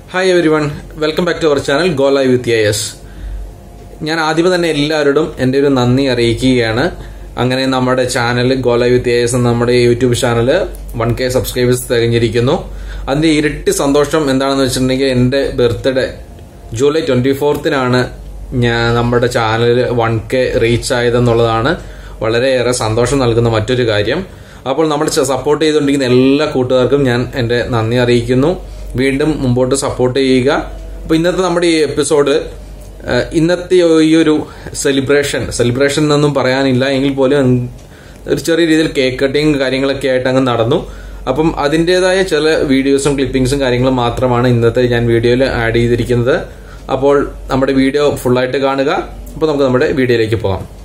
hi everyone welcome back to our channel go live with S ഞാൻ ആദ്യമേ തന്നെ എല്ലാവരോടും എൻ്റെ ഒരു നന്ദി അറിയിക്കുകയാണ് അങ്ങനെ നമ്മുടെ channel go live with S എന്ന നമ്മുടെ YouTube channel one K subscribers തികഞ്ഞിരിക്കുന്നു അതിന്റെ ഇരട്ടി സന്തോഷം എന്താണെന്ന് വെച്ചിട്ടുണ്ടെങ്കിൽ എൻ്റെ ബർത്ത്ഡേ ജൂലൈ ട്വന്റി ഫോർത്തിനാണ് ഞാൻ നമ്മുടെ ചാനൽ വൺ കെ റീച്ച് ആയതെന്നുള്ളതാണ് വളരെയേറെ സന്തോഷം നൽകുന്ന മറ്റൊരു കാര്യം അപ്പോൾ നമ്മുടെ സപ്പോർട്ട് ചെയ്തുകൊണ്ടിരിക്കുന്ന എല്ലാ കൂട്ടുകാർക്കും ഞാൻ എൻ്റെ നന്ദി അറിയിക്കുന്നു വീണ്ടും മുമ്പോട്ട് സപ്പോർട്ട് ചെയ്യുക അപ്പോൾ ഇന്നത്തെ നമ്മുടെ ഈ എപ്പിസോഡ് ഏഹ്, ഇന്നത്തെ ഈ ഒരു സെലിബ്രേഷൻ സെലിബ്രേഷൻ എന്നൊന്നും പറയാനില്ല എങ്കിൽ പോലും ഒരു ചെറിയ രീതിയിൽ കേക്ക് കട്ടിങ് കാര്യങ്ങളൊക്കെ ആയിട്ട് അങ്ങ് നടന്നു അപ്പം അതിൻ്റെതായ ചില വീഡിയോസും ക്ലിപ്പിംഗ്സും കാര്യങ്ങളും മാത്രമാണ് ഇന്നത്തെ ഞാൻ വീഡിയോയിൽ ആഡ് ചെയ്തിരിക്കുന്നത് അപ്പോൾ നമ്മുടെ വീഡിയോ ഫുള്ളായിട്ട് കാണുക അപ്പോൾ നമുക്ക് നമ്മുടെ വീഡിയോയിലേക്ക് പോകാം